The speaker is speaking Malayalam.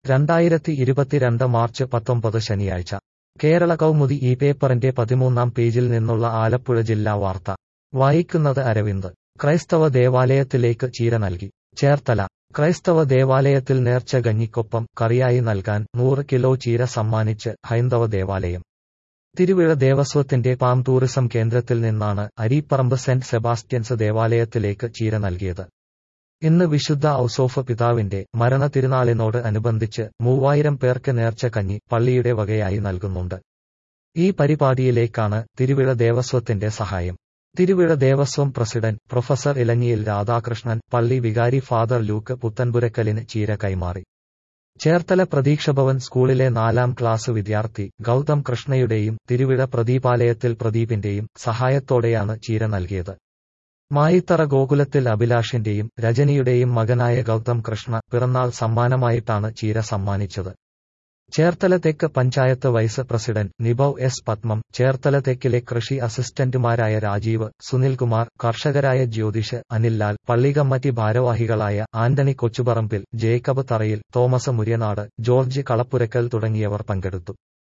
രണ്ടായിരത്തി ഇരുപത്തിരണ്ട് മാർച്ച് പത്തൊമ്പത് ശനിയാഴ്ച കേരള കൗമുദി ഈ പേപ്പറിന്റെ പതിമൂന്നാം പേജിൽ നിന്നുള്ള ആലപ്പുഴ ജില്ലാ വാർത്ത വായിക്കുന്നത് അരവിന്ദ് ക്രൈസ്തവ ദേവാലയത്തിലേക്ക് ചീര നൽകി ചേർത്തല ക്രൈസ്തവ ദേവാലയത്തിൽ നേർച്ച ഗഞ്ഞിക്കൊപ്പം കറിയായി നൽകാൻ നൂറ് കിലോ ചീര സമ്മാനിച്ച് ഹൈന്ദവ ദേവാലയം തിരുവിഴ ദേവസ്വത്തിന്റെ പാം ടൂറിസം കേന്ദ്രത്തിൽ നിന്നാണ് അരീപ്പറമ്പ് സെന്റ് സെബാസ്റ്റ്യൻസ് ദേവാലയത്തിലേക്ക് ചീര നൽകിയത് ഇന്ന് വിശുദ്ധ ഔസോഫ് പിതാവിന്റെ മരണ തിരുനാളിനോട് അനുബന്ധിച്ച് മൂവായിരം പേർക്ക് നേർച്ച കഞ്ഞി പള്ളിയുടെ വകയായി നൽകുന്നുണ്ട് ഈ പരിപാടിയിലേക്കാണ് തിരുവിഴ ദേവസ്വത്തിന്റെ സഹായം തിരുവിഴ ദേവസ്വം പ്രസിഡന്റ് പ്രൊഫസർ ഇലഞ്ഞിയിൽ രാധാകൃഷ്ണൻ പള്ളി വികാരി ഫാദർ ലൂക്ക് പുത്തൻപുരക്കലിന് ചീര കൈമാറി ചേർത്തല പ്രതീക്ഷഭവൻ സ്കൂളിലെ നാലാം ക്ലാസ് വിദ്യാർത്ഥി ഗൗതം കൃഷ്ണയുടെയും തിരുവിഴ പ്രദീപാലയത്തിൽ പ്രദീപിന്റെയും സഹായത്തോടെയാണ് ചീര നൽകിയത് മായിത്തറ ഗോകുലത്തിൽ അഭിലാഷിന്റെയും രജനിയുടെയും മകനായ ഗൗതം കൃഷ്ണ പിറന്നാൾ സമ്മാനമായിട്ടാണ് ചീര സമ്മാനിച്ചത് ചേർത്തല തെക്ക് panchayat vice president Nibu S Padmam Cherthala തെക്കിലെ കൃഷി അസിസ്റ്റന്റുമാരായ രാജീവ് സുനിൽകുമാർ കർഷകരായ ജ്യോതിഷ് അനിൽലാൽ പള്ളികമ്മറ്റി ഭാരവാഹികളായ ആന്റണി കൊച്ചുപറമ്പിൽ ജേക്കബ് തറയിൽ തോമസ് മുര്യനാട് ജോർജ് കളപ്പുരക്കൽ തുടങ്ങിയവർ പങ്കെടുത്തു